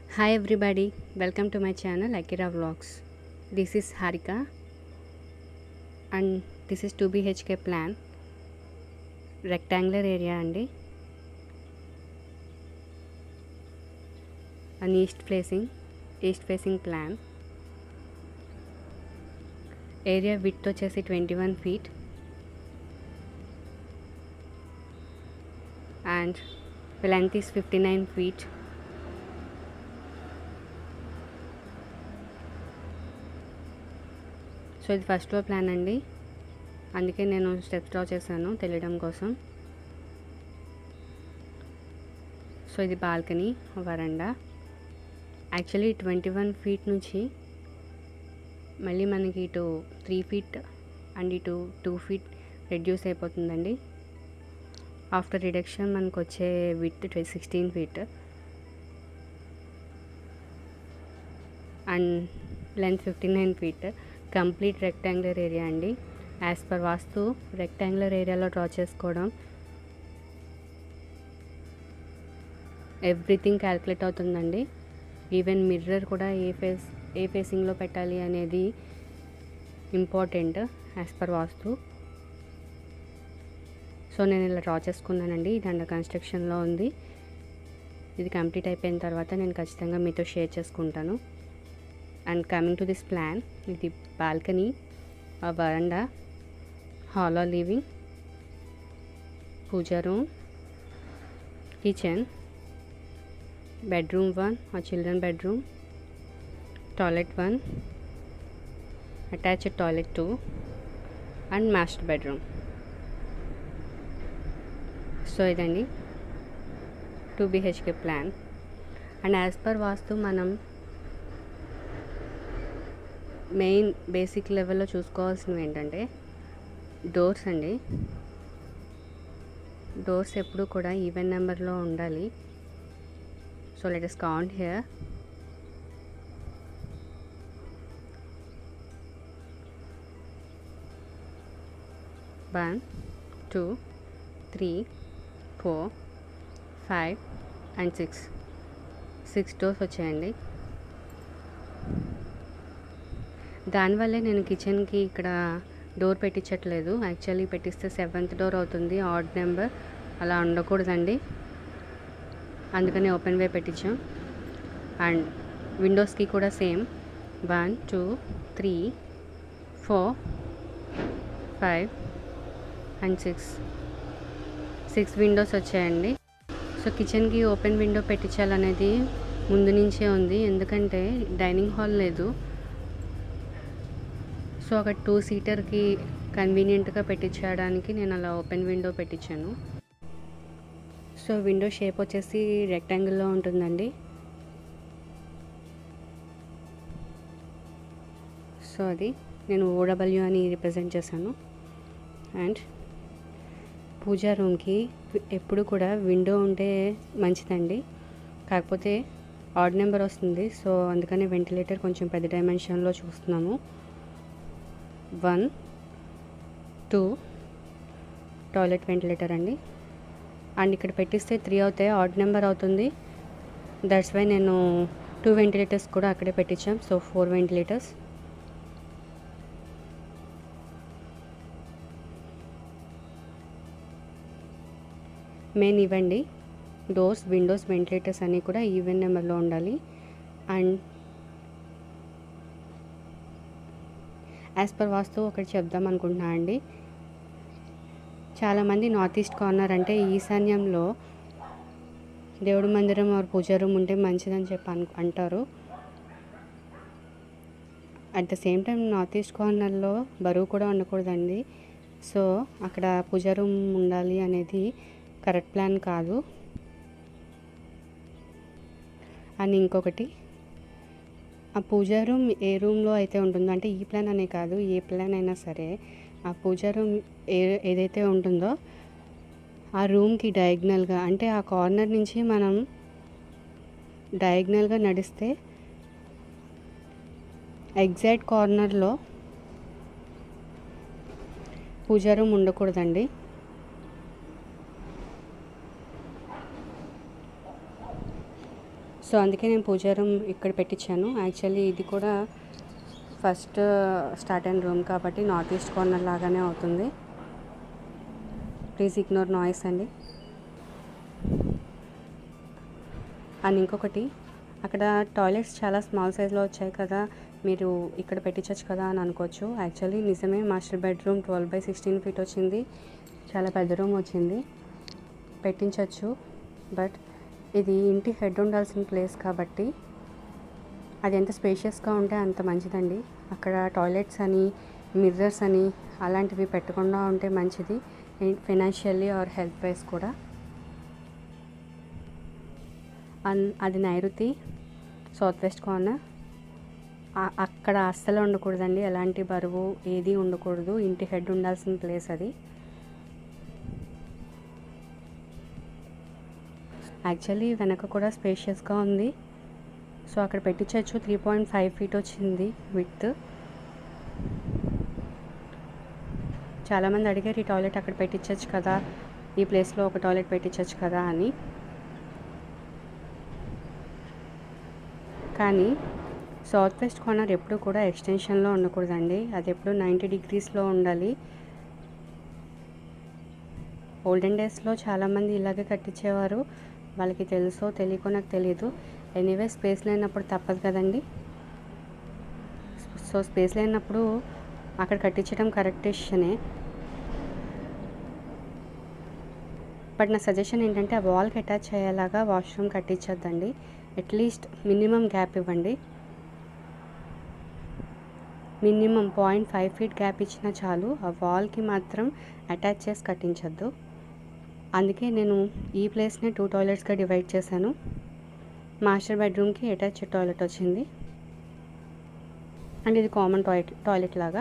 Hi everybody, welcome to my channel Akira Vlogs. This is Harika and this is 2 BHK plan. Rectangular area అండి an east facing east facing plan area with వచ్చేసి twenty one feet and length is fifty nine feet so ఇది first floor plan అండి అందుకే నేను steps draw చేశాను తెలియడం కోసం so ఇది బాల్కనీ వరండా యాక్చువల్లీ ట్వంటీ వన్ ఫీట్ నుంచి మళ్ళీ మనకి ఇటు త్రీ ఫీట్ అండ్ ఇటు టూ ఫీట్ రెడ్యూస్ అయిపోతుందండి ఆఫ్టర్ రిడక్షన్ మనకు వచ్చే with sixteen feet and length fifty nine feet complete rectangular area అండి యాజ్ పర్ వాస్తు రెక్టాంగులర్ ఏరియాలో డ్రా చేసుకోవడం ఎవ్రీథింగ్ క్యాల్కులేట్ అవుతుందండి ఈవెన్ మిర్రర్ కూడా ఏ ఫేస్ ఏ ఫేసింగ్లో పెట్టాలి అనేది important as per vastu so నేను ఇలా డ్రా చేసుకున్నానండి ఇది అండర్ కన్స్ట్రక్షన్లో ఉంది ఇది కంప్లీట్ అయిపోయిన తర్వాత నేను ఖచ్చితంగా మీతో షేర్ చేసుకుంటాను and coming to this plan ఇది balcony veranda hall living puja room kitchen bedroom 1 or children bedroom toilet 1 attached toilet 2 and master bedroom so ఇదండి two BHK plan and as per vastu మనం మెయిన్ బేసిక్ లెవెల్లో చూసుకోవాల్సినవి ఏంటంటే doors అండి doors ఎప్పుడు కూడా even నెంబర్లో ఉండాలి so let us count here one two three four five and six six doors వచ్చాయండి దానివల్లే నేను కిచెన్కి ఇక్కడ డోర్ పెట్టించట్లేదు యాక్చువల్లీ పెట్టిస్తే సెవెంత్ డోర్ అవుతుంది ఆడ్ నెంబర్ అలా ఉండకూడదండి అందుకని ఓపెన్ వే పెట్టించాం అండ్ విండోస్కి కూడా same one two three four five and six six windows వచ్చాయండి సో కిచెన్కి ఓపెన్ విండో పెట్టించాలనేది ముందు నుంచే ఉంది ఎందుకంటే డైనింగ్ హాల్ లేదు సో ఒక టూ సీటర్కి కన్వీనియంట్గా పెట్టించడానికి నేను అలా ఓపెన్ విండో పెట్టించాను సో విండో షేప్ వచ్చేసి రెక్టాంగిల్లో ఉంటుందండి సో అది నేను ఓడబ్ల్యూ అని రిప్రజెంట్ చేశాను అండ్ పూజా రూమ్కి ఎప్పుడు కూడా విండో ఉంటే మంచిదండి కాకపోతే ఆడ్ నెంబర్ వస్తుంది సో అందుకని వెంటిలేటర్ కొంచెం పెద్ద డైమెన్షన్లో చూస్తున్నాము వన్ టూ టాయిలెట్ వెంటిలేటర్ అండి అండ్ ఇక్కడ పెట్టిస్తే త్రీ అవుతాయి ఆడ్ నెంబర్ అవుతుంది దట్స్ వై నేను టూ వెంటిలేటర్స్ కూడా అక్కడే పెట్టించాం సో ఫోర్ వెంటిలేటర్స్ మెయిన్ ఇవ్వండి డోర్స్ విండోస్ వెంటిలేటర్స్ అన్నీ కూడా ఈవెన్ నెంబర్లో ఉండాలి అండ్ యాజ్ పర్ వాస్తు ఒకటి చెప్దాం అనుకుంటున్నా అండి చాలామంది నార్త్ ఈస్ట్ కార్నర్ అంటే ఈశాన్యంలో దేవుడి మందిరం ఆర్ పూజా రూమ్ ఉంటే మంచిదని చెప్పి అను అంటారు at the same time north east కార్నర్లో బరువు కూడా ఉండకూడదండి సో అక్కడ పూజా రూమ్ ఉండాలి అనేది కరెక్ట్ ప్లాన్ కాదు అని ఇంకొకటి ఆ పూజా రూమ్ ఏ రూమ్లో అయితే ఉంటుందో అంటే ఈ ప్లాన్ అనే కాదు ఏ ప్లాన్ అయినా సరే ఆ పూజా రూమ్ ఏ ఏదైతే ఉంటుందో ఆ రూమ్కి డయాగ్నల్గా అంటే ఆ కార్నర్ నుంచి మనం డయాగ్నల్గా నడిస్తే ఎగ్జాక్ట్ కార్నర్లో పూజా రూమ్ ఉండకూడదండి సో అందుకే నేను పూజా రూమ్ ఇక్కడ పెట్టించాను యాక్చువల్లీ ఇది కూడా ఫస్ట్ స్టార్ట్ అయిన రూమ్ కాబట్టి నార్త్ ఈస్ట్ కార్నర్ లాగానే అవుతుంది ప్లీజ్ ఇగ్నోర్ నాయిస్ అండి అండ్ ఇంకొకటి అక్కడ టాయిలెట్స్ చాలా స్మాల్ సైజ్లో వచ్చాయి కదా మీరు ఇక్కడ పెట్టించవచ్చు కదా అని అనుకోవచ్చు యాక్చువల్లీ నిజమే master bedroom twelve by sixteen feet వచ్చింది చాలా పెద్ద రూమ్ వచ్చింది పెట్టించవచ్చు బట్ ఇది ఇంటి హెడ్ ఉండాల్సిన ప్లేస్ కాబట్టి అది ఎంత స్పేషియస్గా ఉంటే అంత మంచిదండి అక్కడ టాయిలెట్స్ అని మిర్రర్స్ అని అలాంటివి పెట్టకుండా ఉంటే మంచిది ఫైనాన్షియల్లీ ఆర్ హెల్త్ వైజ్ కూడా అన్ అది నైరుతి సౌత్ వెస్ట్ కార్నర్ అక్కడ అస్సలు ఉండకూడదండి ఎలాంటి బరువు ఏది ఉండకూడదు ఇంటి హెడ్ ఉండాల్సిన ప్లేస్ అది యాక్చువల్లీ వెనక కూడా స్పేషియస్గా ఉంది సో అక్కడ పెట్టించవచ్చు త్రీ పాయింట్ ఫైవ్ ఫీట్ వచ్చింది విత్ చాలామంది అడిగారు ఈ టాయిలెట్ అక్కడ పెట్టించవచ్చు కదా ఈ ప్లేస్లో ఒక టాయిలెట్ పెట్టించవచ్చు కదా అని కానీ సౌత్ వెస్ట్ కార్నర్ ఎప్పుడు కూడా ఎక్స్టెన్షన్లో ఉండకూడదండి అది ఎప్పుడు నైంటీ డిగ్రీస్లో ఉండాలి ఓల్డెన్ డేస్లో చాలామంది ఇలాగే కట్టించేవారు వాళ్ళకి తెలుసో తెలియకో నాకు తెలియదు ఎనీవే స్పేస్ లేనప్పుడు తప్పదు కదండి సో స్పేస్ లేనప్పుడు అక్కడ కట్టించడం కరెక్ట్ డెసిషనే బట్ నా సజెషన్ ఏంటంటే ఆ వాల్కి అటాచ్ అయ్యేలాగా వాష్రూమ్ కట్టించొద్దండి అట్లీస్ట్ మినిమం గ్యాప్ ఇవ్వండి minimum point five feet gap ఇచ్చినా చాలు ఆ వాల్కి మాత్రం అటాచ్ చేసి కట్టించొద్దు అందుకే నేను ఈ ప్లేస్ని టూ టాయిలెట్స్గా డివైడ్ చేశాను మాస్టర్ బెడ్రూమ్కి అటాచ్ టాయిలెట్ వచ్చింది అండ్ ఇది కామన్ టాయిలెట్ టాయిలెట్ లాగా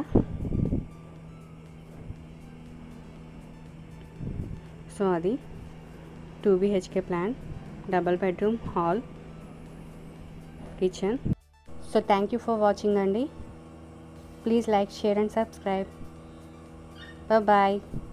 సో అది two BHK plan double bedroom hall kitchen so thank you for watching అండి please like share and subscribe bye